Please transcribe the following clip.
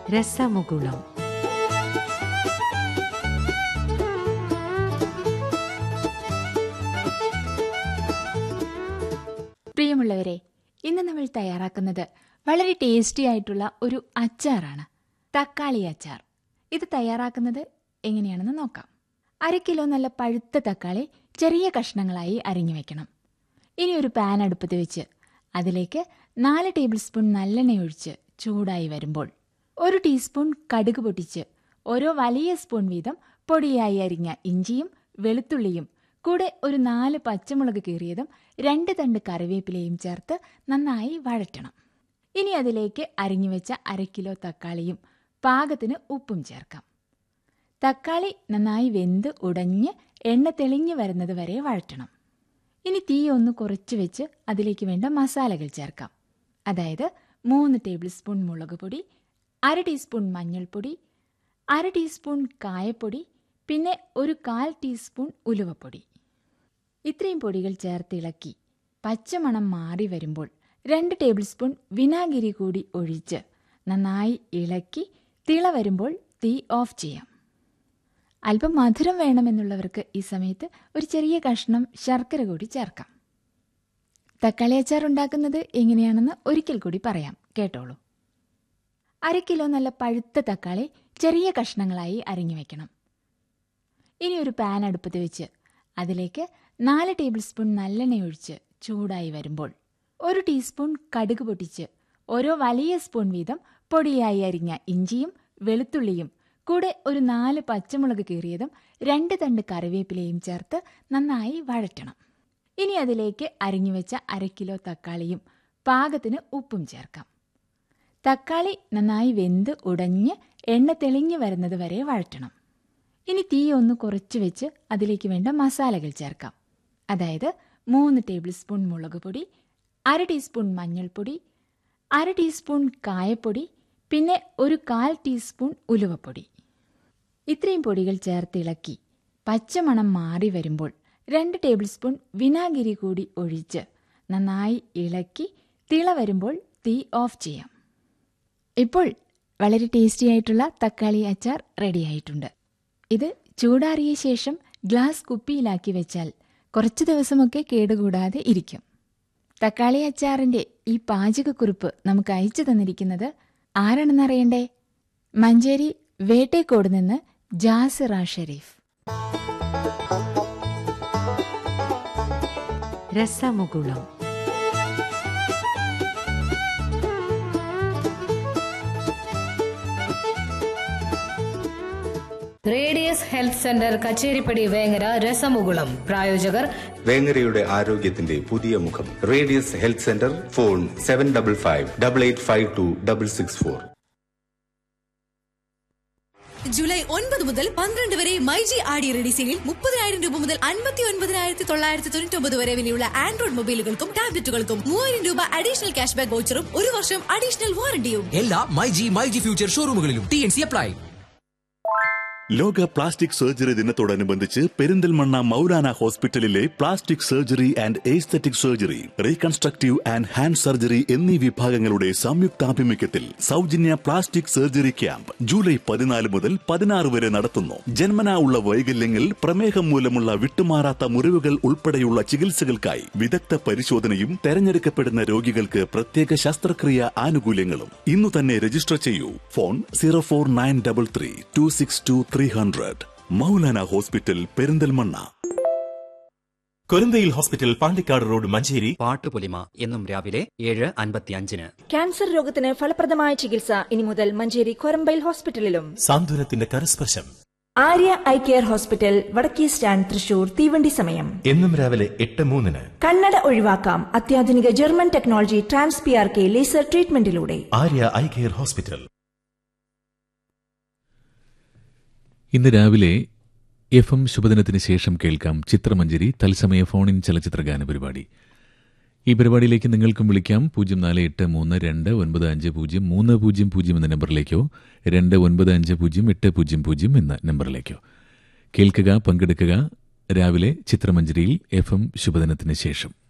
രസമുകുളം പ്രിയമുള്ളവരെ ഇന്ന് നമ്മൾ തയ്യാറാക്കുന്നത് വളരെ ടേസ്റ്റി ആയിട്ടുള്ള ഒരു അച്ചാറാണ് തക്കാളി അച്ചാർ ഇത് തയ്യാറാക്കുന്നത് എങ്ങനെയാണെന്ന് നോക്കാം അര കിലോ നല്ല പഴുത്ത തക്കാളി ചെറിയ കഷ്ണങ്ങളായി അരിഞ്ഞു വെക്കണം ഇനി ഒരു പാൻ അടുപ്പത്ത് വെച്ച് അതിലേക്ക് നാല് ടേബിൾ സ്പൂൺ നല്ലെണ്ണ ഒഴിച്ച് ചൂടായി വരുമ്പോൾ ഒരു ടീസ്പൂൺ കടുക് പൊട്ടിച്ച് ഓരോ വലിയ സ്പൂൺ വീതം പൊടിയായി അരിഞ്ഞ ഇഞ്ചിയും വെളുത്തുള്ളിയും കൂടെ ഒരു നാല് പച്ചമുളക് കീറിയതും രണ്ട് തണ്ട് കറിവേപ്പിലയും ചേർത്ത് നന്നായി വഴറ്റണം ഇനി അതിലേക്ക് അരിഞ്ഞുവെച്ച അര കിലോ തക്കാളിയും പാകത്തിന് ഉപ്പും ചേർക്കാം തക്കാളി നന്നായി വെന്ത് ഉടഞ്ഞ് എണ്ണ തെളിഞ്ഞു വരുന്നത് വരെ വഴറ്റണം ഇനി തീ ഒന്ന് കുറച്ച് വെച്ച് അതിലേക്ക് വേണ്ട മസാലകൾ ചേർക്കാം അതായത് മൂന്ന് ടേബിൾ സ്പൂൺ മുളക് പൊടി അര ടീസ്പൂൺ മഞ്ഞൾപ്പൊടി അര ടീസ്പൂൺ കായപ്പൊടി പിന്നെ ഒരു കാൽ ടീസ്പൂൺ ഉലുവപ്പൊടി ഇത്രയും പൊടികൾ ചേർത്തിളക്കി പച്ചമണം മാറി വരുമ്പോൾ രണ്ട് ടേബിൾ സ്പൂൺ വിനാഗിരി കൂടി ഒഴിച്ച് നന്നായി ഇളക്കി തിള വരുമ്പോൾ തീ ഓഫ് ചെയ്യാം അല്പം മധുരം വേണമെന്നുള്ളവർക്ക് ഈ സമയത്ത് ഒരു ചെറിയ കഷ്ണം ശർക്കര കൂടി ചേർക്കാം തക്കാളി അച്ചാർ ഉണ്ടാക്കുന്നത് എങ്ങനെയാണെന്ന് ഒരിക്കൽ കൂടി പറയാം കേട്ടോളൂ അര കിലോ നല്ല പഴുത്ത തക്കാളി ചെറിയ കഷ്ണങ്ങളായി അരിഞ്ഞു വെക്കണം ഇനി ഒരു പാൻ അടുപ്പത്ത് വെച്ച് അതിലേക്ക് നാല് ടേബിൾ സ്പൂൺ നല്ലെണ്ണ ഒഴിച്ച് ചൂടായി വരുമ്പോൾ ഒരു ടീസ്പൂൺ കടുക് പൊട്ടിച്ച് ഓരോ വലിയ സ്പൂൺ വീതം പൊടിയായി അരിഞ്ഞ ഇഞ്ചിയും വെളുത്തുള്ളിയും കൂടെ ഒരു നാല് പച്ചമുളക് കീറിയതും രണ്ട് തണ്ട് കറിവേപ്പിലയും ചേർത്ത് നന്നായി വഴറ്റണം ഇനി അതിലേക്ക് അരിഞ്ഞുവെച്ച അര കിലോ തക്കാളിയും പാകത്തിന് ഉപ്പും ചേർക്കാം തക്കാളി നന്നായി വെന്ത് ഉടഞ്ഞ് എണ്ണ തെളിഞ്ഞു വരുന്നത് വരെ വഴറ്റണം ഇനി തീ ഒന്ന് കുറച്ച് വെച്ച് അതിലേക്ക് വേണ്ട മസാലകൾ ചേർക്കാം അതായത് മൂന്ന് ടേബിൾ സ്പൂൺ മുളക് പൊടി അര ടീസ്പൂൺ മഞ്ഞൾപ്പൊടി അര ടീസ്പൂൺ കായപ്പൊടി പിന്നെ ഒരു കാൽ ടീസ്പൂൺ ഉലുവപ്പൊടി ഇത്രയും പൊടികൾ ചേർത്തിളക്കി പച്ചമണം മാറി വരുമ്പോൾ രണ്ട് ടേബിൾ സ്പൂൺ വിനാഗിരി കൂടി ഒഴിച്ച് നന്നായി ഇളക്കി തിള വരുമ്പോൾ തീ ഓഫ് ചെയ്യാം ഇപ്പോൾ വളരെ ടേസ്റ്റി ആയിട്ടുള്ള തക്കാളി അച്ചാർ റെഡിയായിട്ടുണ്ട് ഇത് ചൂടാറിയ ശേഷം ഗ്ലാസ് കുപ്പിയിലാക്കി വെച്ചാൽ കുറച്ച് ദിവസമൊക്കെ കേടുകൂടാതെ ഇരിക്കും തക്കാളി അച്ചാറിന്റെ ഈ പാചകക്കുറിപ്പ് നമുക്ക് അയച്ചു തന്നിരിക്കുന്നത് ആരാണെന്നറിയണ്ടേ മഞ്ചേരി വേട്ടേക്കോട് നിന്ന് ജാസിറ ഷെരീഫ് രസമുകുളം radius health centre Kacheripadi Vengara രസമുകുളം പ്രായോജകർ വേങ്ങരയുടെ ആരോഗ്യത്തിന്റെ പുതിയ മുഖം radius health centre phone seven double five double eight five two double six four July ഒൻപത് മുതൽ പന്ത്രണ്ട് വരെ മൈജി ആടി റെഡി സെയിൽ മുപ്പതിനായിരം രൂപ മുതൽ അൻപത്തി ഒൻപതിനായിരത്തി തൊള്ളായിരത്തി തൊണ്ണൂറ്റി ഒമ്പത് വരെ വിലയുള്ള ആൻഡ്രോയിഡ് മൊബൈലുകൾക്കും ടാബ്ലറ്റുകൾക്കും മൂവായിരം രൂപ അഡീഷണൽ ക്യാഷ് ബാക്ക് വൗച്ചറും ഒരു വർഷം അഡീഷണൽ വാറണ്ടിയും എല്ലാ മൈജി മൈജി ഫ്യൂച്ചർ ഷോറൂമുകളിലും ടി എൻ സി അപ്ലൈ ലോക പ്ലാസ്റ്റിക് സർജറി ദിനത്തോടനുബന്ധിച്ച് പെരിന്തൽമണ്ണ മൗലാന ഹോസ്പിറ്റലിലെ plastic surgery and aesthetic surgery reconstructive and hand surgery എന്നീ വിഭാഗങ്ങളുടെ സംയുക്താഭിമുഖ്യത്തിൽ സൗജന്യ പ്ലാസ്റ്റിക് സർജറി ക്യാമ്പ് ജൂലൈ പതിനാല് മുതൽ പതിനാറ് വരെ നടത്തുന്നു ജന്മനാ ഉള്ള വൈകല്യങ്ങൾ പ്രമേഹം മൂലമുള്ള വിട്ടുമാറാത്ത മുറിവുകൾ ഉൾപ്പെടെയുള്ള ചികിത്സകൾക്കായി വിദഗ്ധ പരിശോധനയും തെരഞ്ഞെടുക്കപ്പെടുന്ന രോഗികൾക്ക് പ്രത്യേക ശസ്ത്രക്രിയ ആനുകൂല്യങ്ങളും ഇന്നു തന്നെ രജിസ്റ്റർ ചെയ്യൂ phone zero four nine double three two six two three hundred Moulana hospital Perinthalmanna Korambayil hospital Pandikkad road Manjeri പാട്ടുപൊലിമ എന്നും രാവിലെ ഏഴ് അൻപത്തിയഞ്ചിന് ക്യാൻസർ രോഗത്തിന് ഫലപ്രദമായ ചികിത്സ ഇനി മുതൽ മഞ്ചേരി കൊരമ്പയിൽ ഹോസ്പിറ്റലിലും സാന്ത്വനത്തിന്റെ കരസ്പർശം ആര്യ ഐ കെയർ ഹോസ്പിറ്റൽ വടക്കേ സ്റ്റാൻഡ് തൃശൂർ തീവണ്ടി സമയം എന്നും രാവിലെ എട്ട് മൂന്നിന് കണ്ണട ഒഴിവാക്കാം അത്യാധുനിക German technology trans P R K laser ട്രീറ്റ്മെന്റിലൂടെ ആര്യ ഐ കെയർ ഹോസ്പിറ്റൽ ഇന്ന് രാവിലെ എഫ് എം ശുഭദിനത്തിന് ശേഷം കേൾക്കാം ചിത്രമഞ്ജരി തത്സമയ ഫോണിൻ ചലച്ചിത്ര ഗാന പരിപാടി ഈ പരിപാടിയിലേക്ക് നിങ്ങൾക്കും വിളിക്കാം പൂജ്യം നാല് എട്ട് മൂന്ന് രണ്ട് ഒൻപത് അഞ്ച് പൂജ്യം മൂന്ന് പൂജ്യം പൂജ്യം എന്ന നമ്പറിലേക്കോ രണ്ട് ഒൻപത് അഞ്ച് പൂജ്യം എട്ട് പൂജ്യം പൂജ്യം എന്ന നമ്പറിലേക്കോ കേൾക്കുക പങ്കെടുക്കുക രാവിലെ ചിത്രമഞ്ജരിയിൽ എഫ് എം ശുഭദിനത്തിന് ശേഷം